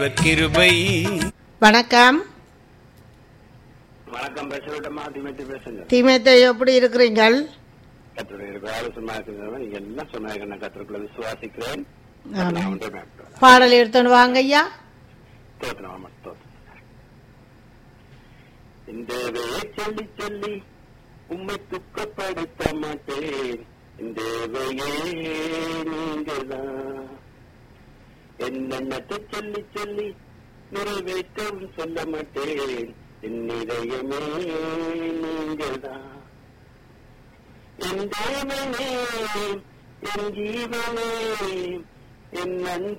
கிருபை வணக்கம் வணக்கம் பேசவிட்டமா திமித்து பேசுங்க திமேத்தை எப்படி இருக்கிறீங்கள் கத்தருடைய வேலை சும்மா இருக்கிறவங்க நீங்க எல்லாம் சொன்னாங்க நான் கத்தருக்குள்ள விசுவாசிக்கிறேன் ஆமாம். நான் ஒன்றை மேற்கொள்கிறேன். பாடல் எடுத்துன்னு வாங்க ஐயா தோற்றணும் ஆமா, தோற்றணும். இந்த வேலை சொல்லி சொல்லி உம்மை துக்கப்படுத்த மாட்டேன் இந்த வேலையே நீங்கதான் என்னென்னத்தை சொல்லி சொல்லி நிறைவேற்றவும் சொல்ல மாட்டேன் என் இதயமே நீங்கதான் என் தேவனே என் ஜீவனே என் அன்பு